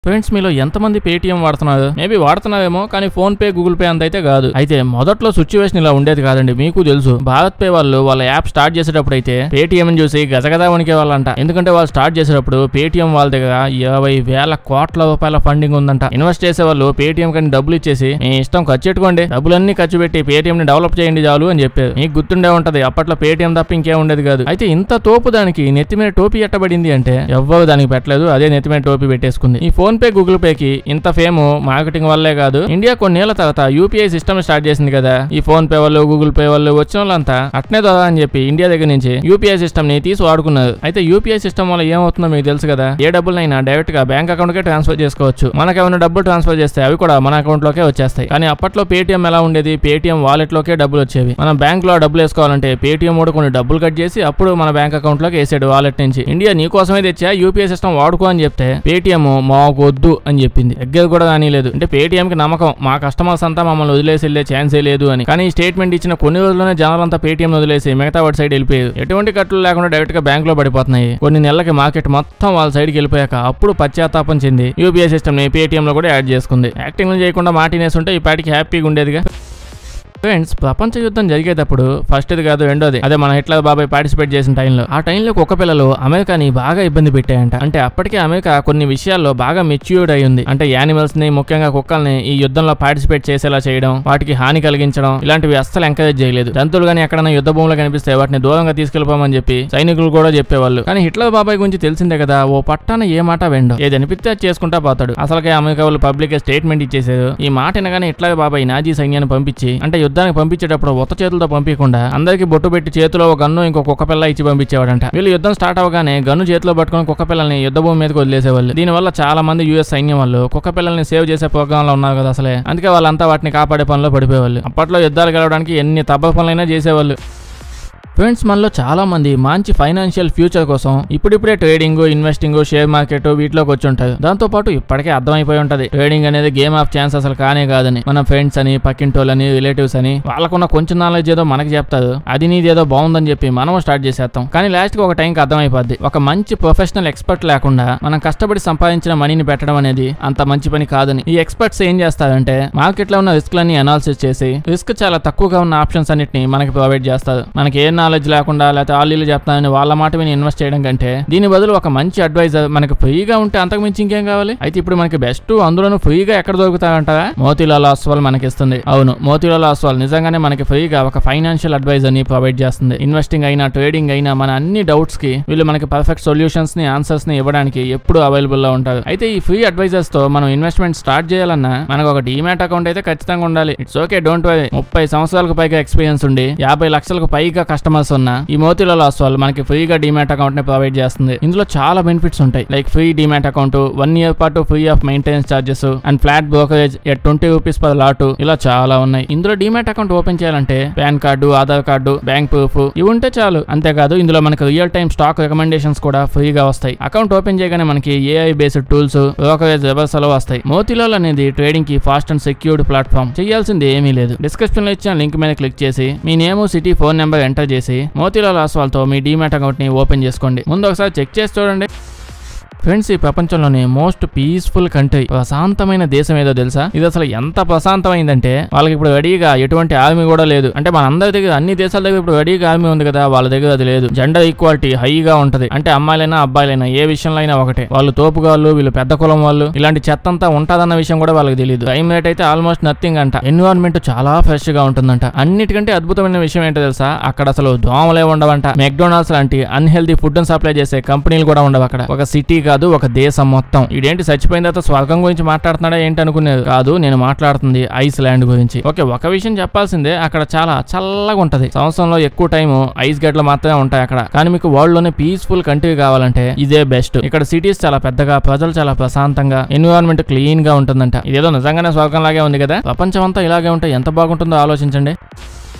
friends మీలో ఎంతమంది Paytm వాడుతున్నారు మేబీ వాడుతున్నారేమో కానీ ఫోన్ పే గూగుల్ పే అంత అయితే కాదు అయితే మొదట్లో సిచ్యువేషన్ ఇలా ఉండేది కాదండి మీకు తెలుసు భారత్ పే వాళ్ళు వాళ్ళ యాప్ స్టార్ట్ చేసేటప్పుడు అయితే పేటిఎం చూసి గజగజ వణికే వాళ్ళంట ఎందుకంటే వాళ్ళు స్టార్ట్ చేసేటప్పుడు పేటిఎం వాళ్ళ దగ్గర ఇరవై వేల కోట్ల రూపాయల ఫండింగ్ ఉందంట ఇన్వెస్ట్ చేసే వాళ్ళు పేటిఎం కని డబ్బులు ఇచ్చేసి మీ ఇష్టం ఖర్చు పెట్టుకోండి డబ్బులన్నీ ఖర్చు పెట్టి పేటిఎం ని డెవలప్ చేయండి చాలు అని చెప్పారు మీకు గుర్తుండే ఉంటది అప్పట్లో పేటిఎం తప్ప ఇంకేం ఉండేది కాదు అయితే ఇంత తోపు దానికి నెత్తి మీద టోపీ ఎట్టబడింది అంటే ఎవ్వరు దానికి పెట్టలేదు అదే నెత్తి మీద టోపీ పెట్టేసుకుంది ఈ ఫోన్ పే గూగుల్ పే కి ఇంత ఫేమ్ మార్కెటింగ్ వల్లే కాదు ఇండియా కొన్నేళ్ల తర్వాత యూపీఐ సిస్టమ్ స్టార్ట్ చేసింది కదా ఈ ఫోన్ పే వాళ్ళు గూగుల్ పే వాళ్ళు వచ్చిన వాళ్ళంతా అట్నే ద్వారా అని చెప్పి ఇండియా దగ్గర నుంచి యూపీఐ సిస్టమ్ ని తీసి వాడుకున్నారు అయితే యూపీఐ సిస్టమ్ వల్ల ఏమవుతుందో మీకు తెలుసు కదా ఏ డబ్బులైనా డైరెక్ట్ గా బ్యాంక్ అకౌంట్ కే ట్రాన్స్ఫర్ చేసుకోవచ్చు మనకేమైనా డబ్బులు ట్రాన్స్ఫర్ చేస్తే అవి కూడా మన అకౌంట్ లోకే వచ్చేస్తాయి కానీ అప్పట్లో పేటిఎం ఎలా ఉండేది పేటిఎం వాలెట్ లోకే డబ్బులు వచ్చేవి మనం బ్యాంక్ లో డబ్బులు వేసుకోవాలంటే పేటిఎం కూడా కొన్ని డబ్బులు కట్ చేసి అప్పుడు మన బ్యాంక్ అకౌంట్ లోకి వేసాడు వాలెట్ నుంచి ఇండియా నీ కోసమే తెచ్చా యూపీఐ సిస్టమ్ వాడుకో అని చెప్తే పేటిఎం మాకొద్దు అని చెప్పింది దగ్గర కూడా కానీలేదు అంటే పేటిఎం కి నమ్మకం మా కస్టమర్స్ అంతా మమ్మల్ని వదిలేసి వెళ్ళే ఛాన్సే లేదు అని కానీ ఈ స్టేట్మెంట్ ఇచ్చిన కొన్ని రోజుల్లోనే జనాలంతా పేటిఎం వదిలేసి మిగతా వాటి సైడ్ వెళ్ళిపోయారు ఎటువంటి కట్లు లేకుండా డైరెక్ట్ గా బ్యాంక్ లో పడిపోతున్నాయి కొన్ని నెలలకి మార్కెట్ మొత్తం వాళ్ళ సైడ్కి వెళ్ళిపోయాక అప్పుడు పశ్చాత్తాపం చెంది యూపీఐ సిస్టమ్ ని పేటిఎం లో కూడా యాడ్ చేసుకుంది యాక్టింగ్ చేయకుండా మాటినేసి ఉంటే ఈ పాటికి హ్యాపీగా ఉండేదిగా ఫ్రెండ్స్ ప్రపంచ యుద్ధం జరిగేటప్పుడు ఫస్ట్ ఇది కాదు రెండోది అదే మన హిట్లర్ బాబాయ్ పార్టిసిపేట్ చేసిన టైంలో ఆ టైంలో కుక్క పిల్లలు అమెరికాని బాగా ఇబ్బంది పెట్టాయంట అంటే అప్పటికే అమెరికా కొన్ని విషయాల్లో బాగా మెచ్యూర్డ్ అయి ఉంది అంటే యానిమల్స్ ని ముఖ్యంగా కుక్కల్ని ఈ యుద్ధంలో పార్టిసిపేట్ చేసేలా చేయడం వాటికి హాని కలిగించడం ఇలాంటివి అస్సలు ఎంకరేజ్ చేయలేదు జంతువులు కానీ ఎక్కడైనా యుద్ధ భూములు కనిపిస్తే వాటిని దూరంగా తీసుకెళ్ళిపోమని చెప్పి సైనికులు కూడా చెప్పేవాళ్ళు కానీ హిట్లర్ బాబాయ్ గురించి తెలిసిందే కదా ఓ పట్టాన ఏ మాట వెండు ఏది అనిపిస్తే అది చేసుకుంటా పోతాడు అసలుకే అమెరికా వాళ్ళు పబ్లిక్ స్టేట్మెంట్ ఇచ్చేసారు ఈ మాట వినగానే హిట్లర్ బాబాయ్ నాజీ సైన్యాన్ని పంపించి అంటే యుద్ధానికి పంపించేటప్పుడు ఉత్త చేతులతో పంపించకుండా అందరికి బొట్టు పెట్టి చేతిలో ఒక గన్ను ఇంకో కుక్క పిల్ల ఇచ్చి పంపించేవాడంట వీళ్ళు యుద్ధం స్టార్ట్ అవగానే గన్ను చేతిలో పట్టుకొని కుక్క పిల్లల్ని యుద్ధ భూమి మీదకి వదిలేసేవాళ్ళు దీనివల్ల చాలా మంది యూఎస్ సైన్యం వాళ్ళు కుక్క పిల్లల్ని సేవ్ చేసే ప్రోగ్రామ్ లో ఉన్నారు కదా అసలే అందుకే వాళ్ళంతా వాటిని కాపాడే పనిలో పడిపోయేవాళ్ళు అప్పట్లో యుద్ధాలు గెలవడానికి ఎన్ని తబ్బ పనులైనా చేసేవాళ్ళు ఫ్రెండ్స్ మనలో చాలా మంది మంచి ఫైనాన్షియల్ ఫ్యూచర్ కోసం ఇప్పుడిప్పుడే ట్రేడింగ్ ఇన్వెస్టింగ్ షేర్ మార్కెట్ వీటిలోకి వచ్చి ఉంటారు దాంతో పాటు ఇప్పటికే అర్థమైపోయి ఉంటది ట్రేడింగ్ అనేది గేమ్ ఆఫ్ ఛాన్స్ అసలు కానే కాదని మన ఫ్రెండ్స్ అని పక్కింటోళ్ళని రిలేటివ్స్ అని వాళ్ళకున్న కొంచెం నాలెడ్జ్ ఏదో మనకి చెప్తారు అది నీది ఏదో బాగుందని చెప్పి మనం స్టార్ట్ చేసేస్తాం కానీ లాస్ట్ కి ఒక టైంకి అర్థమైపోద్ది ఒక మంచి ప్రొఫెషనల్ ఎక్స్పర్ట్ లేకుండా మనం కష్టపడి సంపాదించిన మనీని పెట్టడం అనేది అంత మంచి పని కాదని ఈ ఎక్స్పర్ట్స్ ఏం చేస్తారంటే మార్కెట్ లో ఉన్న రిస్క్ లన్నీ అనాలిసిస్ చేసి రిస్క్ చాలా తక్కువగా ఉన్న ఆప్షన్స్ అన్నిటిని మనకి ప్రొవైడ్ చేస్తారు మనకి ఏ నాలెడ్జ్ లేకుండా లేకపోతే ఆలీలు చెప్తానని వాళ్ళ మాట విని ఇన్వెస్ట్ చేయడం కంటే దీని బదులు ఒక మంచి అడ్వైజర్ మనకి ఫ్రీగా ఉంటే అంతకు మించి ఇంకేం కావాలి అయితే ఇప్పుడు మనకి బెస్ట్ అందులోనూ ఫ్రీగా ఎక్కడ దొరుకుతాయంటారా మోతీలాల్ ఆస్వాల్ మనకి ఇస్తుంది అవును మోతీలాల్ ఆస్వాల్ నిజంగానే మనకి ఫ్రీగా ఒక ఫైనాన్షియల్ అడ్వైజర్ ని ప్రొవైడ్ చేస్తుంది ఇన్వెస్టింగ్ అయినా ట్రేడింగ్ అయినా మన అన్ని డౌట్స్ కి వీళ్ళు మనకి పర్ఫెక్ట్ సొల్యూషన్స్ ని ఆన్సర్స్ ని ఇవ్వడానికి ఎప్పుడు అవైలబుల్ లో ఉంటారు అయితే ఈ ఫ్రీ అడ్వైజర్స్ తో మనం ఇన్వెస్ట్మెంట్ స్టార్ట్ చేయాలన్నా మనకు ఒక డీమ్యాట్ అకౌంట్ అయితే ఖచ్చితంగా ఉండాలి ఇట్స్ ఓకే డోంట్ వరీ ముప్పై సంవత్సరాలకు పైగా ఎక్స్పీరియన్స్ ఉండి యాభై లక్షలకు పైగా కస్టమర్స్ ఉన్న ఈ మోతిలాల్ ఆస్వాల్ మనకి ఫ్రీగా డిమాట్ అకౌంట్ ని ప్రొవైడ్ చేస్తుంది ఇందులో చాలా బెనిఫిట్స్ ఉంటాయి like free demat account one year పాటు free of maintenance charges and flat brokerage at twenty rupees per lot ఇలా చాలా ఉన్నాయి ఇందులో డిమాట్ అకౌంట్ ఓపెన్ చేయాలంటే PAN card Aadhaar card bank proof ఇవి ఉంటే చాలు అంతేకాదు ఇందులో మనకి రియల్ టైమ్ స్టాక్ రికమెండేషన్స్ కూడా ఫ్రీగా వస్తాయి అకౌంట్ ఓపెన్ చేయగానే మనకి AI based tools brokerage reversal వస్తాయి మోతిలాల్ అనేది ట్రేడింగ్ కి ఫాస్ట్ అండ్ సెక్యూర్డ్ ప్లాట్ఫామ్ చేయాల్సింది ఏమీ లేదు డిస్క్రిప్షన్ లో ఇచ్చిన లింక్ మీద క్లిక్ చేసి మీ name city phone number enter చేసి మోతిలాల్ ఆస్వాల్తో మీ డీమ్యాట్ అకౌంట్ ని ఓపెన్ చేసుకోండి ముందు ఒకసారి చెక్ చేసి చూడండి ఫ్రెండ్స్ ఈ ప్రపంచంలోనే మోస్ట్ పీస్ఫుల్ కంట్రీ ప్రశాంతమైన దేశం ఏదో తెలుసా ఇది అసలు ఎంత ప్రశాంతమైందంటే వాళ్ళకి ఇప్పుడు రెడీగా ఎటువంటి ఆర్మీ కూడా లేదు అంటే మన అందరి దగ్గర అన్ని దేశాల దగ్గర ఇప్పుడు రెడీగా ఆర్మీ ఉంది కదా వాళ్ళ దగ్గర అది లేదు జెండర్ ఈక్వాలిటీ హైగా ఉంటది అంటే అమ్మాయిలైనా అబ్బాయిలైనా ఏ విషయంలో అయినా ఒకటే వాళ్ళు తోపుగాళ్ళు వీళ్ళు పెద్ద కులం వాళ్ళు ఇలాంటి చెత్త అంతా ఉంటదన్న విషయం కూడా వాళ్ళకి తెలియదు టైం రేట్ అయితే ఆల్మోస్ట్ నథింగ్ అంట ఎన్విరాన్మెంట్ చాలా ఫ్రెష్ గా ఉంటుందంట అన్నిటికంటే అద్భుతమైన విషయం ఏంటో తెలుసా అక్కడ అసలు దోమలే ఉండవంట మెక్డొనాల్డ్స్ లాంటి అన్హెల్దీ ఫుడ్ సప్లై చేసే కంపెనీలు కూడా ఉండవు అక్కడ ఒక సిటీ కాదు ఒక దేశం మొత్తం ఇదేంటి చచ్చిపోయిన తర్వాత స్వర్గం గురించి మాట్లాడుతున్నాడా ఏంటి అనుకునేది కాదు నేను మాట్లాడుతుంది ఐస్ ల్యాండ్ గురించి ఓకే ఒక విషయం చెప్పాల్సిందే అక్కడ చాలా చల్లగా ఉంటది సంవత్సరంలో ఎక్కువ టైం ఐస్ గడ్డలు మాత్రమే ఉంటాయి అక్కడ కానీ మీకు వరల్డ్ లోనే పీస్ఫుల్ కంట్రీ కావాలంటే ఇదే బెస్ట్ ఇక్కడ సిటీస్ చాలా పెద్దగా ప్రజలు చాలా ప్రశాంతంగా ఎన్విరాన్మెంట్ క్లీన్ గా ఉంటుందంట ఇదేదో నిజంగానే స్వర్గం లాగే ఉంది కదా ప్రపంచం అంతా ఇలాగే ఉంటే ఎంత బాగుంటుందో ఆలోచించండి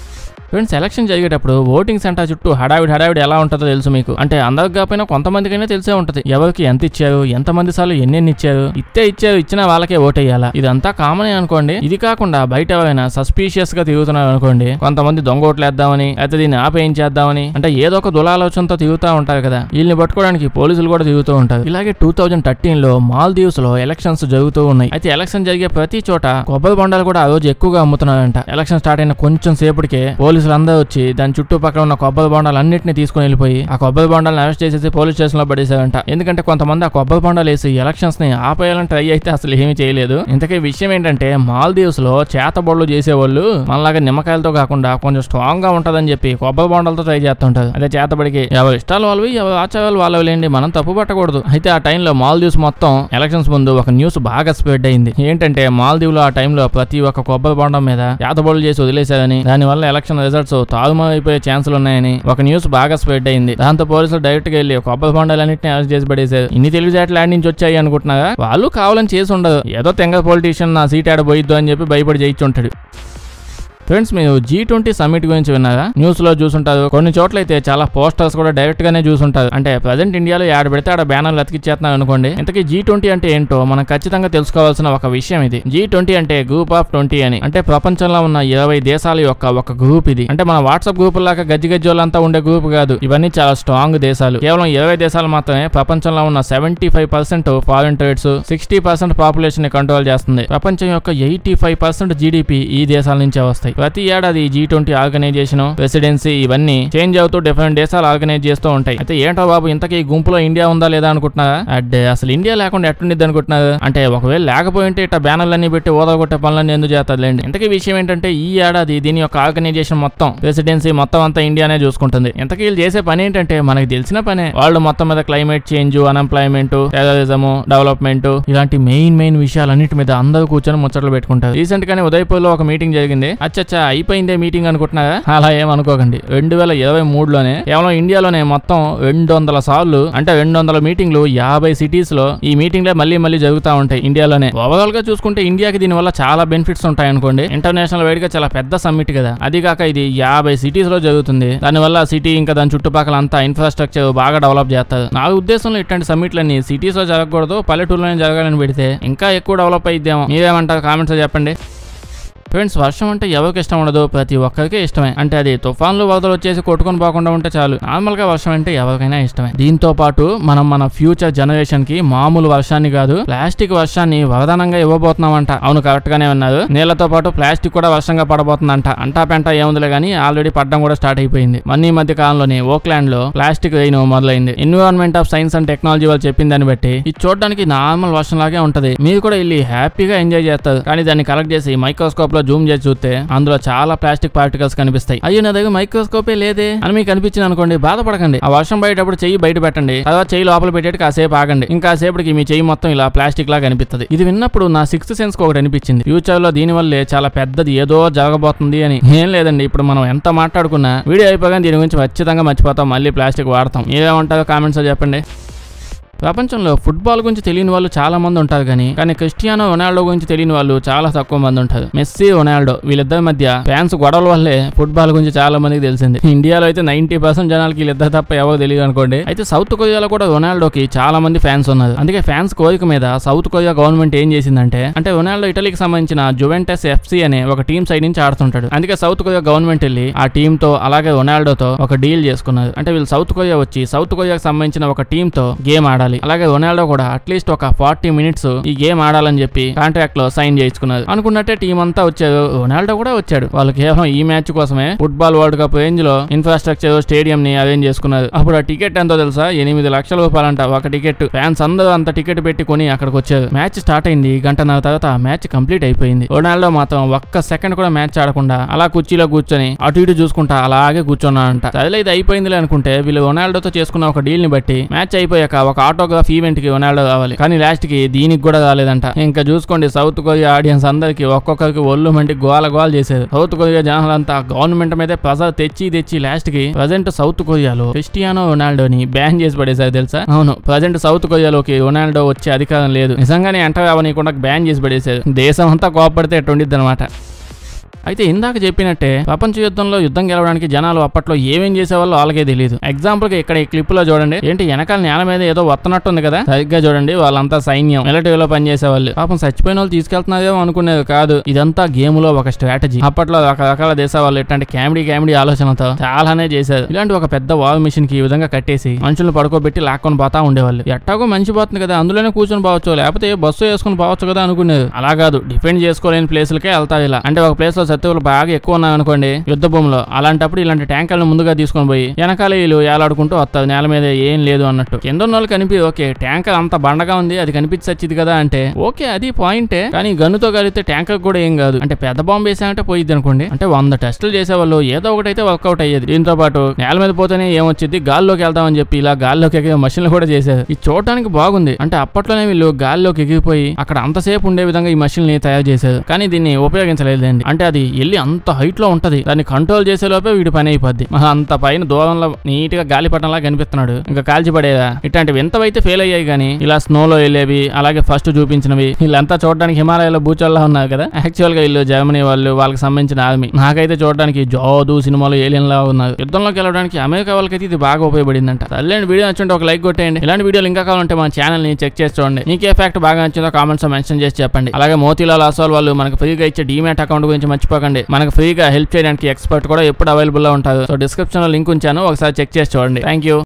ఫ్రెండ్స్ ఎలక్షన్ జరిగేటప్పుడు ఓటింగ్ సెంటర్ చుట్టూ హడావిడి హడావిడి ఎలా ఉంటుందో తెలుసు మీకు అంటే అందరికి కాకపోయినా కొంతమందికైనా తెలిసే ఉంటది ఎవరికి ఎంత ఇచ్చారు ఎంతమంది సార్లు ఎన్నెన్ని ఇచ్చారు ఇస్తే ఇచ్చారు ఇచ్చిన వాళ్ళకే ఓటేయాలా ఇదంతా కామన్ అనుకోండి ఇది కాకుండా బయట ఎవరైనా సస్పీషియస్ గా తిరుగుతున్నారు అనుకోండి కొంతమంది దొంగ ఓట్లు వేద్దామని అయితే దీన్ని ఆపేయించేద్దామని అంటే ఏదో ఒక దులాలోచనతో తిరుగుతూ ఉంటారు కదా వీళ్ళని పట్టుకోవడానికి పోలీసులు కూడా తిరుగుతూ ఉంటారు ఇలాగే టూ థౌజండ్ థర్టీన్ లో మాల్దీవ్స్ లో ఎలక్షన్స్ జరుగుతూ ఉన్నాయి అయితే ఎలక్షన్ జరిగే ప్రతి చోట కొబ్బరి బొండాలు కూడా ఆ రోజు ఎక్కువగా అమ్ముతున్నారంట ఎలక్షన్ స్టార్ట్ అయిన కొంచెం సేపటికే పోలీసులు అందరూ వచ్చి దాని చుట్టుపక్కల ఉన్న కొబ్బరి బొండాలు అన్నింటినీ తీసుకుని వెళ్ళిపోయి ఆ కొబ్బరి బొండాలను అరెస్ట్ చేసేసి పోలీస్ స్టేషన్ లో పడేశారంట ఎందుకంటే కొంతమంది ఆ కొబ్బరి బొండాలు వేసి ఎలక్షన్స్ ని ఆపేయాలని ట్రై అయితే అసలు ఏమీ చేయలేదు ఇంతకీ విషయం ఏంటంటే మాల్దీవ్స్ లో చేతబొళ్ళు చేసేవాళ్ళు మనలాగా నిమ్మకాయలతో కాకుండా కొంచెం స్ట్రాంగ్ గా ఉంటదని చెప్పి కొబ్బరి బొండాలతో ట్రై చేస్తుంటారు అదే చేతబడికి ఎవరి ఇష్టాలు వాళ్ళవి ఎవరి ఆచారాలు వాళ్ళవి లేండి మనం తప్పు పట్టకూడదు అయితే ఆ టైంలో మాల్దీవ్స్ మొత్తం ఎలక్షన్స్ ముందు ఒక న్యూస్ బాగా స్ప్రెడ్ అయింది ఏంటంటే మాల్దీవ్ లో ఆ టైంలో ప్రతి ఒక్క కొబ్బరి బొండం మీద చేతబడులు చేసి వదిలేశారని దానివల్ల ఎలక్షన్ రిజల్ట్స్ తారుమారు అయిపోయే ఛాన్సులు ఉన్నాయని ఒక న్యూస్ బాగా స్ప్రెడ్ అయింది దాంతో పోలీసులు డైరెక్ట్ గా వెళ్ళి కొబ్బరి బొండాలన్నింటినీ అరెస్ట్ చేసి పడేశారు ఇన్ని తెలివితేటలు ఆడి నుంచి వచ్చాయి అనుకుంటున్నారా వాళ్ళు కావాలని చేసి ఉండదు ఏదో తెంగ పొలిటీషియన్ నా సీట్ ఆడ పోయిద్దు అని చెప్పి భయపడి చేయించుంటాడు ఫ్రెండ్స్ మీరు జీ ట్వంటీ సమ్మిట్ గురించి విన్నారా న్యూస్ లో చూసుంటారు కొన్ని చోట్ల అయితే చాలా పోస్టర్స్ కూడా డైరెక్ట్ గానే చూసుంటారు అంటే ప్రజెంట్ ఇండియాలో ఆడ పెడితే ఆడ బ్యానర్లు అతికిచ్చేస్తున్నారు అనుకోండి ఇంతకీ జీ ట్వంటీ అంటే ఏంటో మనం ఖచ్చితంగా తెలుసుకోవాల్సిన ఒక విషయం ఇది జీ ట్వంటీ అంటే గ్రూప్ ఆఫ్ ట్వంటీ అని అంటే ప్రపంచంలో ఉన్న ఇరవై దేశాల యొక్క ఒక గ్రూప్ ఇది అంటే మన వాట్సాప్ గ్రూప్ లాగా గజ్జి గజ్జోళ్ళంతా ఉండే గ్రూప్ కాదు ఇవన్నీ చాలా స్ట్రాంగ్ దేశాలు కేవలం ఇరవై దేశాలు మాత్రమే ప్రపంచంలో ఉన్న seventy five percent foreign trades sixty percent population ని కంట్రోల్ చేస్తుంది ప్రపంచం యొక్క ఎయిటీ ఫైవ్ పర్సెంట్ జీడిపి ఈ దేశాల నుంచే వస్తాయి ప్రతి ఏడాది జీ ట్వంటీ ఆర్గనైజేషన్ ప్రెసిడెన్సీ ఇవన్నీ చేంజ్ అవుతూ డిఫరెంట్ దేశాలు ఆర్గనైజ్ చేస్తూ ఉంటాయి అయితే ఏంటో బాబు ఇంతకీ ఈ గుంపులో ఇండియా ఉందా లేదా అనుకుంటున్నారా అడ్డే అసలు ఇండియా లేకుండా ఎట్టుండిద్ది అనుకుంటున్నారు అంటే ఒకవేళ లేకపోయింటే ఇట్లా బ్యానర్లన్నీ పెట్టి ఓదగొట్టే పనులన్నీ ఎందుకు చేస్తారులేండి ఇంతకీ విషయం ఏంటంటే ఈ ఏడాది దీని యొక్క ఆర్గనైజేషన్ మొత్తం ప్రెసిడెన్సీ మొత్తం అంతా ఇండియానే చూసుకుంటుంది ఇంతకీ వీళ్ళు చేసే పని ఏంటంటే మనకి తెలిసిన పనే వాళ్ళు మొత్తం మీద climate change unemployment terrorism development ఇలాంటి మెయిన్ మెయిన్ విషయాలన్నిటి మీద అందరూ కూర్చొని ముచ్చట్లు పెట్టుకుంటారు రీసెంట్ గానే ఉదయపూర్ లో ఒక మీటింగ్ జరిగింది అచ్చచ్చా అయిపోయిందే మీటింగ్ అనుకుంటున్నారా అలా ఏం అనుకోకండి రెండు వేల ఇరవై మూడులోనే కేవలం ఇండియాలోనే మొత్తం రెండు వందల సార్లు అంటే రెండు వందల మీటింగ్లు యాభై సిటీస్ లో ఈ మీటింగ్లే మళ్ళీ మళ్ళీ జరుగుతూ ఉంటాయి ఇండియాలోనే ఓవరాల్ గా చూసుకుంటే ఇండియాకి దీని వల్ల చాలా బెనిఫిట్స్ ఉంటాయి అనుకోండి ఇంటర్నేషనల్ వైడ్ గా చాలా పెద్ద సమ్మిట్ కదా అది కాక ఇది యాభై సిటీస్ లో జరుగుతుంది దానివల్ల సిటీ ఇంకా దాని చుట్టుపక్కల అంతా ఇన్ఫ్రాస్ట్రక్చర్ బాగా డెవలప్ చేస్తారు నా ఉద్దేశంలో ఇట్లాంటి సమ్మిట్లన్నీ సిటీస్ లో జరగకూడదు పల్లెటూరులోనే జరగాలని పెడితే ఇంకా ఎక్కువ డెవలప్ అయిద్దేమో మీరేమంటారు కామెంట్స్ లో చెప్పండి ఫ్రెండ్స్ వర్షం అంటే ఎవరికి ఇష్టం ఉండదు ప్రతి ఒక్కరికి ఇష్టమే అంటే అది తుఫాన్లు వరదలు వచ్చేసి కొట్టుకొని పోకుండా ఉంటే చాలు నార్మల్ గా వర్షం అంటే ఎవరికైనా ఇష్టమే దీంతో పాటు మనం మన ఫ్యూచర్ జనరేషన్ కి మామూలు వర్షాన్ని కాదు ప్లాస్టిక్ వర్షాన్ని వరదానంగా ఇవ్వబోతున్నామంట అవును కరెక్ట్ గానే ఉన్నారు నీళ్లతో పాటు ప్లాస్టిక్ కూడా వర్షంగా పడబోతుందంట అంటా పెంట ఏముందిలే గానీ ఆల్రెడీ పడడం కూడా స్టార్ట్ అయిపోయింది మొన్న ఈ మధ్య కాలంలోనే ఓక్లాండ్ లో ప్లాస్టిక్ రెయిన్ మొదలైంది environment of science and technology వాళ్ళు చెప్పిన దాన్ని బట్టి ఇది చూడడానికి నార్మల్ వర్షం లాగే ఉంటది మీరు కూడా వెళ్ళి హ్యాపీగా ఎంజాయ్ చేస్తారు కానీ దాన్ని కలెక్ట్ చేసి మైక్రోస్కోప్ లో జూమ్ చేసి చూస్తే అందులో చాలా ప్లాస్టిక్ పార్టికల్స్ కనిపిస్తాయి అయ్యో నా దగ్గర మైక్రోస్కోపే లేదే అని మీకు అనిపించింది అనుకోండి బాధపడకండి ఆ వర్షం బయటప్పుడు చెయ్యి బయట పెట్టండి తర్వాత చెయ్యి లోపల పెట్టేటి కాసేపు ఆగండి ఇంకా సేపటికి మీ చెయ్యి మొత్తం ఇలా ప్లాస్టిక్ లాగా అనిపిస్తుంది ఇది విన్నప్పుడు నా సిక్స్త్ సెన్స్ ఒకటి అనిపించింది ఫ్యూచర్ లో దీని వల్లే చాలా పెద్దది ఏదో జరగబోతుంది అని ఏం లేదండి ఇప్పుడు మనం ఎంత మాట్లాడుకున్నా వీడియో అయిపోగానే దీని గురించి ఖచ్చితంగా మర్చిపోతాం మళ్ళీ ప్లాస్టిక్ వాడతాం ఏమంటారో కామెంట్స్ చెప్పండి ప్రపంచంలో ఫుట్బాల్ గురించి తెలియని వాళ్ళు చాలా మంది ఉంటారు కానీ కానీ క్రిస్టియానో రొనాల్డో గురించి తెలియని వాళ్ళు చాలా తక్కువ మంది ఉంటారు మెస్సీ రొనాల్డో వీళ్ళిద్దరి మధ్య ఫ్యాన్స్ గొడవల వల్లే ఫుట్బాల్ గురించి చాలా మందికి తెలిసింది ఇండియాలో అయితే నైన్టీ పర్సెంట్ జనాలకి వీళ్ళిద్దరు తప్ప ఎవరు తెలియదు అనుకోండి అయితే సౌత్ కొరియాలో కూడా రొనాల్డోకి చాలా మంది ఫ్యాన్స్ ఉన్నారు అందుకే ఫ్యాన్స్ కోరిక మీద సౌత్ కొరియా గవర్నమెంట్ ఏం చేసిందంటే అంటే రొనాల్డో ఇటలీకి సంబంధించిన జువెంటస్ ఎఫ్సి అనే ఒక టీం సైడ్ నుంచి ఆడుతుంటాడు అందుకే సౌత్ కొరియా గవర్నమెంట్ వెళ్ళి ఆ టీమ్ తో అలాగే రొనాల్డోతో ఒక డీల్ చేసుకున్నారు అంటే వీళ్ళు సౌత్ కొరియా వచ్చి సౌత్ కొరియాకి సంబంధించిన ఒక టీమ్ తో గేమ్ ఆడాలి అలాగే రొనాల్డో కూడా అట్లీస్ట్ ఒక ఫార్టీ మినిట్స్ ఈ గేమ్ ఆడాలని చెప్పి కాంట్రాక్ట్ లో సైన్ చేయించుకున్నారు అనుకున్నట్టే టీం అంతా వచ్చారు రొనాల్డో కూడా వచ్చాడు వాళ్ళు కేవలం ఈ మ్యాచ్ కోసమే ఫుట్బాల్ వరల్డ్ కప్ రేంజ్ లో ఇన్ఫ్రాస్ట్రక్చర్ స్టేడియం ని అరేంజ్ చేసుకున్నారు అప్పుడు ఆ టికెట్ ఎంతో తెలుసా ఎనిమిది లక్షల రూపాయలంట ఒక టికెట్ ఫ్యాన్స్ అందరూ అంత టికెట్ పెట్టి కొని అక్కడికి వచ్చారు మ్యాచ్ స్టార్ట్ అయింది గంటన్నర తర్వాత మ్యాచ్ కంప్లీట్ అయిపోయింది రొనాల్డో మాత్రం ఒక్క సెకండ్ కూడా మ్యాచ్ ఆడకుండా అలా కుర్చీలో కూర్చొని అటు ఇటు చూసుకుంటా అలాగే కూర్చున్నాడంట సరేలే ఇది అయిపోయిందిలే అనుకుంటే వీళ్ళు రొనాల్డోతో చేసుకున్న ఒక డీల్ ని బట్టి మ్యాచ్ అయిపోయాక ఒక ఆటోగ్రాఫ్ ఈవెంట్ కి రొనాల్డో కావాలి కానీ లాస్ట్ కి దీనికి కూడా రాలేదంట ఇంకా చూసుకోండి సౌత్ కొరియా ఆడియన్స్ అందరికి ఒక్కొక్కరికి ఒళ్ళు మంటి గోల గోల చేశారు సౌత్ కొరియా జనాలంతా గవర్నమెంట్ మీదే ప్రెజర్ తెచ్చి తెచ్చి లాస్ట్ కి ప్రజెంట్ సౌత్ కొరియాలో క్రిస్టియానో రొనాల్డోని బ్యాన్ చేసి పడేశారు తెలుసా అవును ప్రజెంట్ సౌత్ కొరియాలోకి రొనాల్డో వచ్చే అధికారం లేదు నిజంగానే ఎంటర్ అవ్వనీయకుండా బ్యాన్ చేసి పడేశారు దేశం అంతా కోపడితే ఎట్టుండిద్ది అనమాట అయితే ఇందాక చెప్పినట్టే ప్రపంచ యుద్ధంలో యుద్ధం గెలవడానికి జనాలు అప్పట్లో ఏమేం చేసేవాళ్ళు వాళ్ళకే తెలియదు ఎగ్జాంపుల్ గా ఇక్కడ ఈ క్లిప్ లో చూడండి ఏంటి వెనకాల నేల మీద ఏదో వత్తనట్టు ఉంది కదా సరిగ్గా చూడండి వాళ్ళంతా సైన్యం మిలిటరీలో పనిచేసేవాళ్ళు పాపం చచ్చిపోయిన వాళ్ళు తీసుకెళ్తున్నారేమో అనుకునేది కాదు ఇదంతా గేమ్ లో ఒక స్ట్రాటజీ అప్పట్లో రకరకాల దేశాల వాళ్ళు ఇట్లాంటి కామెడీ కామెడీ ఆలోచనతో చాలానే చేశారు ఇలాంటి ఒక పెద్ద వాల్ మిషన్ కి ఈ విధంగా కట్టేసి మనుషులను పడుకోబెట్టి లాక్కొని పోతా ఉండేవాళ్ళు ఎట్టాగో మంచి పోతుంది కదా అందులోనే కూర్చొని పోవచ్చు లేకపోతే బస్సు వేసుకుని పోవచ్చు కదా అనుకునేది అలా కాదు డిపెండ్ చేసుకోలేని ప్లేసులకే వెళ్తారు ఇలా అంటే ఒక ప్లేస్ లో శత్రువులు బాగా ఎక్కువ ఉన్నాయి అనుకోండి యుద్ధ భూమిలో అలాంటప్పుడు ఇలాంటి ట్యాంకర్లను ముందుగా తీసుకొని పోయి వెనకాల వీళ్ళు ఏలాడుకుంటూ వస్తారు నేల మీద ఏం లేదు అన్నట్టు కింద ఉన్న వాళ్ళు కనిపి ఓకే ట్యాంకర్ అంత బండగా ఉంది అది కనిపించి వచ్చింది కదా అంటే ఓకే అది పాయింటే కానీ గన్నుతో కలిగితే ట్యాంకర్ కూడా ఏం కాదు అంటే పెద్ద బాంబు వేసామంటే పోయిద్ది అనుకోండి అంటే వంద టెస్టులు చేసేవాళ్ళు ఏదో ఒకటి అయితే వర్కౌట్ అయ్యేది దీంతో పాటు నేల మీద పోతేనే ఏమొచ్చింది గాల్లోకి వెళ్దామని చెప్పి ఇలా గాల్లోకి ఎగిరే మషిన్లు కూడా చేశారు ఇది చూడటానికి బాగుంది అంటే అప్పట్లోనే వీళ్ళు గాల్లోకి ఎగిరిపోయి అక్కడ అంతసేపు ఉండే విధంగా ఈ మషిన్ ని తయారు చేశారు కానీ దీన్ని ఉపయోగించలేదండి అంటే అది వెళ్ళి అంత హైట్ లో ఉంటది దాన్ని కంట్రోల్ చేసే లోపే వీడి పని అయిపోద్ది మహా అంత పైన దూరంలో నీట్ గా గాలిపటంలా కనిపిస్తున్నాడు ఇంకా కాల్చి పడేదా ఇట్లాంటివి ఎంతవైతే ఫెయిల్ అయ్యాయి కానీ ఇలా స్నోలో వెళ్ళేవి అలాగే ఫస్ట్ చూపించినవి వీళ్ళంతా చూడడానికి హిమాలయాలో బూచోళ్ళ ఉన్నారు కదా యాక్చువల్ గా వీళ్ళు జర్మనీ వాళ్ళు వాళ్ళకి సంబంధించిన ఆర్మీ నాకైతే చూడడానికి జోదు సినిమాలో ఏలియన్ లా ఉన్నారు యుద్ధంలోకి వెళ్ళడానికి అమెరికా వాళ్ళకైతే ఇది బాగా ఉపయోగపడిందంట తల్లేండి వీడియో నచ్చుంటే ఒక లైక్ కొట్టేయండి ఇలాంటి వీడియోలు ఇంకా కావాలంటే మన ఛానల్ ని చెక్ చేసి చూడండి మీకు ఏ ఫ్యాక్ట్ బాగా నచ్చిందో కామెంట్స్ మెన్షన్ చేసి చెప్పండి అలాగే మోతీలాల్ అసోల్ వాళ్ళు మనకు ఫ్రీగా ఇచ్చే డీమ్యాట్ అకౌంట్ గురించి మర్చిపోకండి మనకు ఫ్రీగా హెల్ప్ చేయడానికి ఎక్స్పర్ట్ కూడా ఎప్పుడు అవైలబుల్ లో ఉంటారు సో డిస్క్రిప్షన్ లో లింక్ ఉంచాను ఒకసారి చెక్ చేసి చూడండి థ్యాంక్ యూ